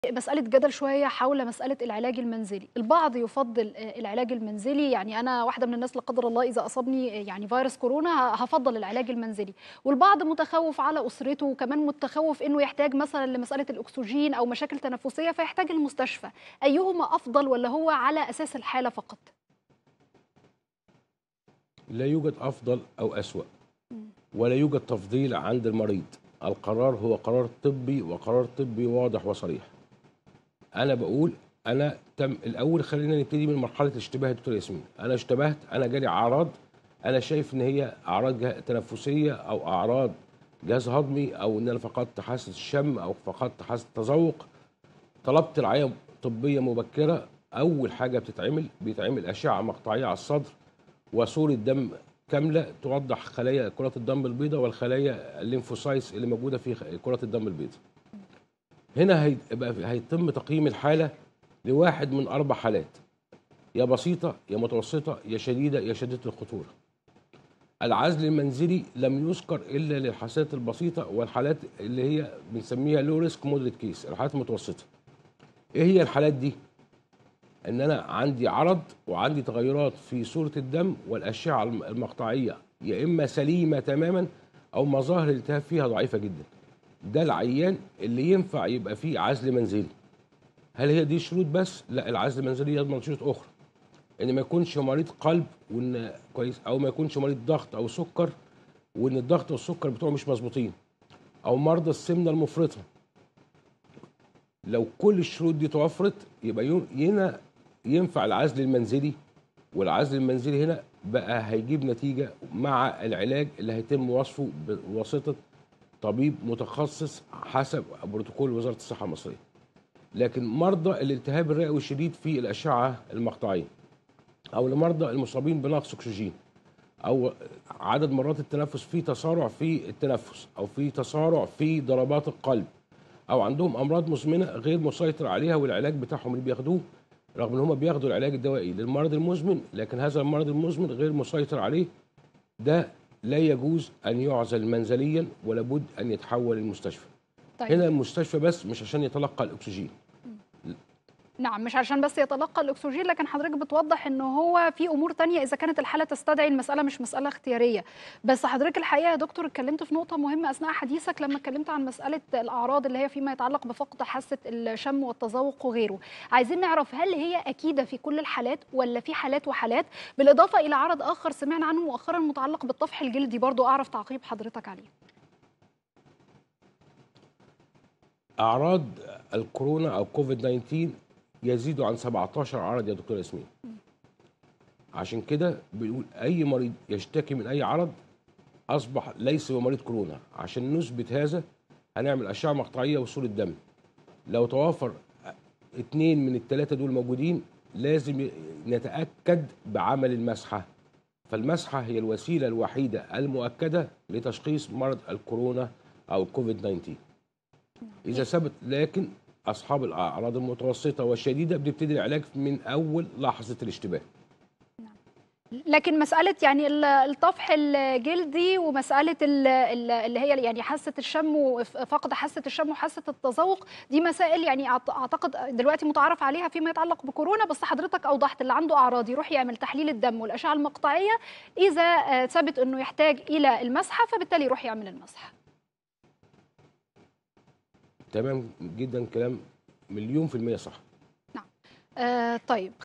مسألة جدل شوية حول مسألة العلاج المنزلي البعض يفضل آه، العلاج المنزلي يعني أنا واحدة من الناس لا قدر الله إذا أصابني آه، يعني فيروس كورونا ه- هفضل العلاج المنزلي والبعض متخوف على أسرته وكمان متخوف إنه يحتاج مثلا لمسألة الأكسجين أو مشاكل تنفسية فيحتاج المستشفى أيهما أفضل ولا هو على أساس الحالة فقط لا يوجد افضل او اسوا ولا يوجد تفضيل عند المريض القرار هو قرار طبي وقرار طبي واضح وصريح انا بقول انا تم الاول خلينا نبتدي من مرحله الاشتباه يا دكتور ياسمين انا اشتبهت انا جالي اعراض انا شايف ان هي اعراض جه- تنفسيه او اعراض جهاز هضمي او ان انا فقدت حاسه الشم او فقدت حاسه التذوق طلبت رعايه طبيه مبكره اول حاجه بتتعمل بيتعمل اشعه مقطعيه على الصدر وصوره دم كامله توضح خلايا كرات الدم البيضاء والخلايا الليمفوسايتس اللي موجوده في خ- كرات الدم البيضاء. هنا هيبقى هيتم تقييم الحاله لواحد من اربع حالات يا بسيطه يا متوسطه يا شديده يا شديده الخطوره. العزل المنزلي لم يذكر الا للحالات البسيطه والحالات اللي هي بنسميها لو ريسك مودريت كيس الحالات المتوسطه. ايه هي الحالات دي؟ ان انا عندي عرض وعندي تغيرات في صوره الدم والاشعه الم- المقطعيه يا اما سليمه تماما او مظاهر الالتهاب فيها ضعيفه جدا ده العيان اللي ينفع يبقى فيه عزل منزلي هل هي دي شروط بس لا العزل المنزلي يضمن شروط اخرى ان ما يكونش مريض قلب وان كويس او ما يكونش مريض ضغط او سكر وان الضغط والسكر بتوعه مش مظبوطين او مرضى السمنه المفرطه لو كل الشروط دي توفرت يبقى يوم- هنا ينفع العزل المنزلي والعزل المنزلي هنا بقى هيجيب نتيجة مع العلاج اللي هيتم وصفه بواسطة طبيب متخصص حسب بروتوكول وزارة الصحة المصرية لكن مرضى الالتهاب الرئوي الشديد في الأشعة المقطعية أو لمرضى المصابين بنقص أكسجين أو عدد مرات التنفس في تسارع في التنفس أو في تسارع في ضربات القلب او عندهم امراض مزمنه غير مسيطر عليها والعلاج بتاعهم اللي بياخدوه رغم ان هم بياخدوا العلاج الدوائي للمرض المزمن لكن هذا المرض المزمن غير مسيطر عليه ده لا يجوز ان يعزل منزليا ولا بد ان يتحول للمستشفى طيب هنا المستشفى بس مش عشان يتلقى الاكسجين نعم مش عشان بس يتلقى الأكسجين لكن حضرتك بتوضح إنه هو في أمور تانية إذا كانت الحالة تستدعي المسألة مش مسألة اختيارية بس حضرتك الحقيقة يا دكتور اتكلمت في نقطة مهمة أثناء حديثك لما اتكلمت عن مسألة الأعراض اللي هي فيما يتعلق بفقد حاسة الشم والتذوق وغيره عايزين نعرف هل هي أكيدة في كل الحالات ولا في حالات وحالات بالإضافة إلى عرض آخر سمعنا عنه مؤخرا متعلق بالطفح الجلدي برضو أعرف تعقيب حضرتك عليه اعراض الكورونا او كوفيد 19 يزيد عن 17 عرض يا دكتور ياسمين عشان كده بنقول اي مريض يشتكي من اي عرض اصبح ليس بمريض كورونا عشان نثبت هذا هنعمل اشعه مقطعيه وصوره دم لو توافر اتنين من الثلاثه دول موجودين لازم ي- نتاكد بعمل المسحه فالمسحه هي الوسيله الوحيده المؤكده لتشخيص مرض الكورونا او الكوفيد 19 اذا ثبت لكن اصحاب الاعراض المتوسطه والشديده بنبتدي العلاج من اول لحظه الاشتباه لكن مسألة يعني ال- الطفح الجلدي ومسألة ال- ال- اللي هي يعني حاسة الشم وفقد حاسة الشم وحاسة التذوق دي مسائل يعني أعت- أعتقد دلوقتي متعارف عليها فيما يتعلق بكورونا بس حضرتك أوضحت اللي عنده أعراض يروح يعمل تحليل الدم والأشعة المقطعية إذا آه، ثبت إنه يحتاج إلى المسحة فبالتالي يروح يعمل المسحة تمام جدا كلام مليون في المية صح آه طيب